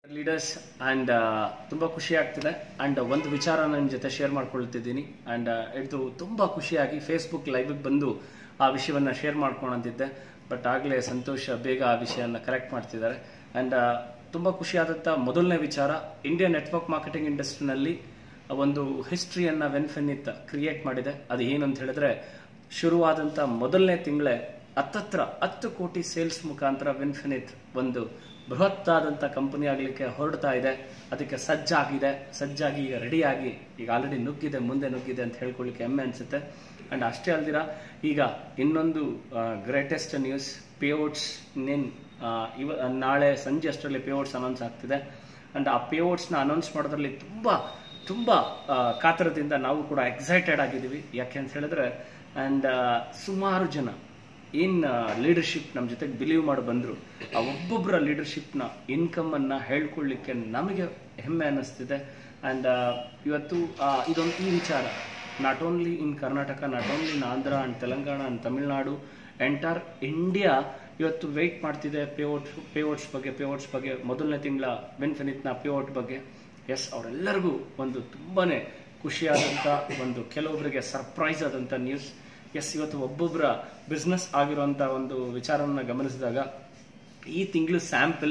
leaders and ತುಂಬ ಖುಷಿ ಆಗ್ತಿದೆ ಆ್ಯಂಡ್ ಒಂದು ವಿಚಾರ ನನ್ನ ಜೊತೆ ಶೇರ್ ಮಾಡ್ಕೊಳ್ತಿದ್ದೀನಿ ಆ್ಯಂಡ್ ಇದು ತುಂಬ ಖುಷಿಯಾಗಿ ಫೇಸ್ಬುಕ್ ಲೈವಿಗೆ ಬಂದು ಆ ವಿಷಯವನ್ನು ಶೇರ್ ಮಾಡ್ಕೊಳಂತಿದ್ದೆ ಬಟ್ ಆಗಲೇ ಸಂತೋಷ ಬೇಗ ಆ ವಿಷಯನ ಕರೆಕ್ಟ್ ಮಾಡ್ತಿದ್ದಾರೆ ಆ್ಯಂಡ್ ತುಂಬ ಖುಷಿಯಾದಂಥ ಮೊದಲನೇ ವಿಚಾರ ಇಂಡಿಯನ್ ನೆಟ್ವರ್ಕ್ ಮಾರ್ಕೆಟಿಂಗ್ ಇಂಡಸ್ಟ್ರಿನಲ್ಲಿ ಒಂದು ಹಿಸ್ಟ್ರಿಯನ್ನು ವೆನ್ಫೆನಿತ್ ಕ್ರಿಯೇಟ್ ಮಾಡಿದೆ ಅದು ಏನು ಅಂತ ಹೇಳಿದ್ರೆ ಶುರುವಾದಂಥ ಮೊದಲನೇ ತಿಂಗಳೇ ಹತ್ತತ್ರ ಹತ್ತು ಕೋಟಿ ಸೇಲ್ಸ್ ಮುಖಾಂತರ ವಿನ್ಫಿನಿತ್ ಒಂದು ಬೃಹತ್ತಾದಂಥ ಕಂಪನಿ ಆಗಲಿಕ್ಕೆ ಹೊರಡ್ತಾ ಇದೆ ಅದಕ್ಕೆ ಸಜ್ಜಾಗಿದೆ ಸಜ್ಜಾಗಿ ಈಗ ರೆಡಿಯಾಗಿ ಈಗ ಆಲ್ರೆಡಿ ನುಗ್ಗಿದೆ ಮುಂದೆ ನುಗ್ಗಿದೆ ಅಂತ ಹೇಳ್ಕೊಳ್ಳಿಕ್ಕೆ ಹೆಮ್ಮೆ ಅನಿಸುತ್ತೆ ಆ್ಯಂಡ್ ಅಷ್ಟೇ ಅಲ್ದಿರ ಈಗ ಇನ್ನೊಂದು ಗ್ರೇಟೆಸ್ಟ್ ನ್ಯೂಸ್ ಪೇಔಟ್ಸ್ ಇನ್ನೇನು ಇವ ನಾಳೆ ಸಂಜೆ ಅಷ್ಟರಲ್ಲಿ ಪೇಔಟ್ಸ್ ಅನೌನ್ಸ್ ಆಗ್ತಿದೆ ಆ್ಯಂಡ್ ಆ ಪೇಔಟ್ಸ್ನ ಅನೌನ್ಸ್ ಮಾಡೋದ್ರಲ್ಲಿ ತುಂಬ ತುಂಬ ಕಾತರದಿಂದ ನಾವು ಕೂಡ ಎಕ್ಸೈಟೆಡ್ ಆಗಿದ್ದೀವಿ ಯಾಕೆ ಅಂತ ಹೇಳಿದ್ರೆ ಆ್ಯಂಡ್ ಸುಮಾರು ಜನ ಏನ್ ಲೀಡರ್ಶಿಪ್ ನಮ್ಮ ಜೊತೆಗೆ ಬಿಲೀವ್ ಮಾಡಿ ಬಂದರು ಆ ಒಬ್ಬೊಬ್ಬರ ಲೀಡರ್ಶಿಪ್ನ ಇನ್ಕಮನ್ನು ಹೇಳ್ಕೊಳ್ಳಿಕ್ಕೆ ನಮಗೆ ಹೆಮ್ಮೆ ಅನ್ನಿಸ್ತಿದೆ ಆ್ಯಂಡ್ ಇವತ್ತು ಆ, ಇದೊಂದು ಈ ವಿಚಾರ not only in Karnataka not only in Andhra and Telangana and Tamil Nadu entire India ಇವತ್ತು ವೆಯ್ಟ್ ಮಾಡ್ತಿದೆ ಪೇಔಟ್ ಪೇಔಟ್ಸ್ ಬಗ್ಗೆ ಪೇಔಟ್ಸ್ ಬಗ್ಗೆ ಮೊದಲನೇ ತಿಂಗಳ ಬೆನ್ಫೆನಿಟ್ನ ಪೇಔಟ್ ಬಗ್ಗೆ ಎಸ್ ಅವರೆಲ್ಲರಿಗೂ ಒಂದು ತುಂಬಾನೇ ಖುಷಿಯಾದಂಥ ಒಂದು ಕೆಲವೊಬ್ಬರಿಗೆ ಸರ್ಪ್ರೈಸ್ ಆದಂಥ ನ್ಯೂಸ್ ಎಸ್ ಇವತ್ತು ಒಬ್ಬೊಬ್ಬರ ಬಿಸ್ನೆಸ್ ಆಗಿರುವಂಥ ಒಂದು ವಿಚಾರವನ್ನು ಗಮನಿಸಿದಾಗ ಈ ತಿಂಗಳು ಸ್ಯಾಂಪಲ್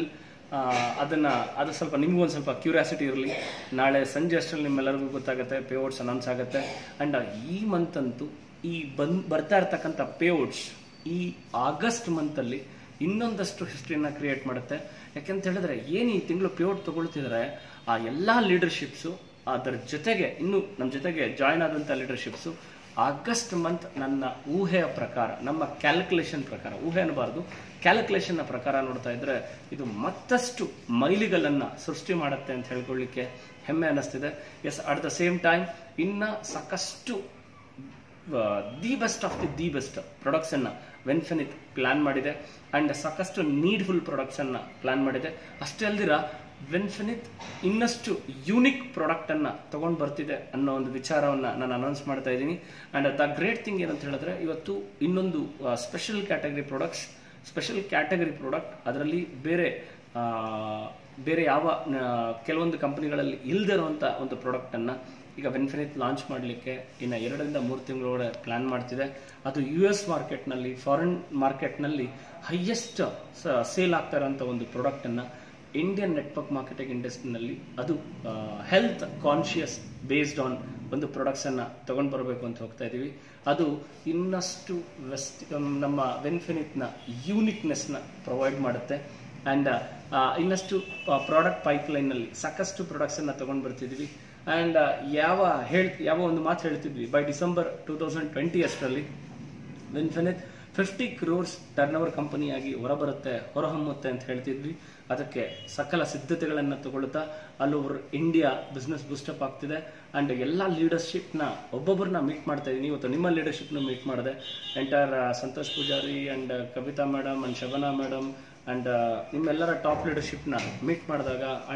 ಅದನ್ನ ಅದು ಸ್ವಲ್ಪ ನಿಮಗೂ ಒಂದು ಸ್ವಲ್ಪ ಕ್ಯೂರಿಯಾಸಿಟಿ ಇರಲಿ ನಾಳೆ ಸಂಜೆ ಅಷ್ಟರಲ್ಲಿ ನಿಮ್ಮೆಲ್ಲರಿಗೂ ಗೊತ್ತಾಗುತ್ತೆ ಪೇಔಟ್ಸ್ ಅನೌನ್ಸ್ ಆಗುತ್ತೆ ಆ್ಯಂಡ್ ಈ ಮಂತ್ ಅಂತೂ ಈ ಬಂದ್ ಬರ್ತಾ ಇರ್ತಕ್ಕಂಥ ಪೇಔಟ್ಸ್ ಈ ಆಗಸ್ಟ್ ಮಂತಲ್ಲಿ ಇನ್ನೊಂದಷ್ಟು ಹಿಸ್ಟ್ರಿನ ಕ್ರಿಯೇಟ್ ಮಾಡುತ್ತೆ ಯಾಕೆಂತ ಹೇಳಿದ್ರೆ ಏನು ಈ ತಿಂಗಳು ಪೇಔಟ್ ತಗೊಳ್ತಿದ್ರೆ ಆ ಎಲ್ಲ ಲೀಡರ್ಶಿಪ್ಸು ಅದರ ಜೊತೆಗೆ ಇನ್ನು ನಮ್ಮ ಜೊತೆಗೆ ಜಾಯ್ನ್ ಆದಂಥ ಲೀಡರ್ಶಿಪ್ಸು ಆಗಸ್ಟ್ ಮಂತ್ ನನ್ನ ಊಹೆಯ ಪ್ರಕಾರ ನಮ್ಮ ಕ್ಯಾಲ್ಕುಲೇಷನ್ ಪ್ರಕಾರ ಊಹೆ ಅನ್ನಬಾರ್ದು ಕ್ಯಾಲ್ಕುಲೇಷನ್ನ ಪ್ರಕಾರ ನೋಡ್ತಾ ಇದ್ರೆ ಇದು ಮತ್ತಷ್ಟು ಮೈಲಿಗಲ್ಲನ್ನ ಸೃಷ್ಟಿ ಮಾಡುತ್ತೆ ಅಂತ ಹೇಳ್ಕೊಳ್ಳಿಕ್ಕೆ ಹೆಮ್ಮೆ ಅನ್ನಿಸ್ತಿದೆ yes at the same time ಇನ್ನ ಸಾಕಷ್ಟು the best of the the best products ಅನ್ನ ವೆನ್ಫೆನಿತ್ ಪ್ಲಾನ್ ಮಾಡಿದೆ ಅಂಡ್ ಸಾಕಷ್ಟು ನೀಡ್ಫುಲ್ ಪ್ರಾಡಕ್ಟ್ಸ್ ಅನ್ನ ಪ್ಲಾನ್ ಮಾಡಿದೆ ಅಷ್ಟೇ ಅಲ್ದಿರ ವೆನ್ಫೆನಿತ್ ಇನ್ನಷ್ಟು ಯೂನಿಕ್ ಪ್ರಾಡಕ್ಟ್ ಅನ್ನ ತಗೊಂಡು ಬರ್ತಿದೆ ಅನ್ನೋ ಒಂದು ವಿಚಾರವನ್ನ ನಾನು ಅನೌನ್ಸ್ ಮಾಡ್ತಾ ಇದ್ದೀನಿ ಅಂಡ್ ದ ಗ್ರೇಟ್ ಥಿಂಗ್ ಏನಂತ ಹೇಳಿದ್ರೆ ಇವತ್ತು ಇನ್ನೊಂದು special category products special category product ಅದರಲ್ಲಿ ಬೇರೆ ಆ, ಬೇರೆ ಯಾವ ಆ, ಕೆಲವೊಂದು ಕಂಪನಿಗಳಲ್ಲಿ ಇಲ್ದಿರುವಂಥ ಒಂದು ಪ್ರಾಡಕ್ಟನ್ನು ಈಗ ವೆನ್ಫಿನಿತ್ ಲಾಂಚ್ ಮಾಡಲಿಕ್ಕೆ ಇನ್ನು ಎರಡರಿಂದ ಮೂರು ತಿಂಗಳೊಳಗಡೆ ಪ್ಲಾನ್ ಮಾಡ್ತಿದೆ ಅದು ಯು ಎಸ್ ಮಾರ್ಕೆಟ್ನಲ್ಲಿ ಫಾರಿನ್ ಮಾರ್ಕೆಟ್ನಲ್ಲಿ ಹೈಯೆಸ್ಟ್ ಸೇಲ್ ಆಗ್ತಾ ಇರೋಂಥ ಒಂದು ಪ್ರಾಡಕ್ಟನ್ನು ಇಂಡಿಯನ್ ನೆಟ್ವರ್ಕ್ ಮಾರ್ಕೆಟಿಂಗ್ ಇಂಡಸ್ಟ್ರಿನಲ್ಲಿ ಅದು ಹೆಲ್ತ್ ಕಾನ್ಶಿಯಸ್ ಬೇಸ್ಡ್ ಆನ್ ಒಂದು ಪ್ರಾಡಕ್ಟ್ಸನ್ನು ತಗೊಂಡು ಬರಬೇಕು ಅಂತ ಹೋಗ್ತಾ ಇದ್ದೀವಿ ಅದು ಇನ್ನಷ್ಟು ವೆಸ್ಟ್ ನಮ್ಮ ವೆನ್ಫಿನಿಟ್ನ ಯೂನಿಕ್ನೆಸ್ನ ಪ್ರೊವೈಡ್ ಮಾಡುತ್ತೆ ಆ್ಯಂಡ್ ಇನ್ನಷ್ಟು ಪ್ರಾಡಕ್ಟ್ ಪೈಪ್ಲೈನಲ್ಲಿ ಸಾಕಷ್ಟು ಪ್ರಾಡಕ್ಟ್ಸನ್ನು ತಗೊಂಡು ಬರ್ತಿದ್ವಿ ಆ್ಯಂಡ್ ಯಾವ ಹೇಳ್ ಯಾವ ಒಂದು ಮಾತು ಹೇಳ್ತಿದ್ವಿ by December two thousand twenty ಅಷ್ಟರಲ್ಲಿ ವೆನ್ಫೆನಿತ್ ಫಿಫ್ಟಿ ಕ್ರೋರ್ಸ್ ಟರ್ನ್ ಓವರ್ ಕಂಪನಿಯಾಗಿ ಹೊರಬರುತ್ತೆ ಹೊರಹೊಮ್ಮುತ್ತೆ ಅಂತ ಹೇಳ್ತಿದ್ವಿ ಅದಕ್ಕೆ ಸಕಲ ಸಿದ್ಧತೆಗಳನ್ನು ತಗೊಳ್ತಾ ಅಲ್ಲೋವರ್ ಇಂಡಿಯಾ ಬಿಸ್ನೆಸ್ ಬೂಸ್ಟಪ್ ಆಗ್ತಿದೆ ಆ್ಯಂಡ್ ಎಲ್ಲ ಲೀಡರ್ಶಿಪ್ನ ಒಬ್ಬೊಬ್ಬರನ್ನ ಮೀಟ್ ಮಾಡ್ತಾ ಇದ್ದೀನಿ ಇವತ್ತು ನಿಮ್ಮ ಲೀಡರ್ಶಿಪ್ನ ಮೀಟ್ ಮಾಡಿದೆ entire Santosh Poojari and Kavita madam and Shabana madam and ನಿಮ್ಮೆಲ್ಲರ ಟಾಪ್ ಲೀಡರ್ಶಿಪ್ನ ಮೀಟ್ ಮಾಡಿದಾಗ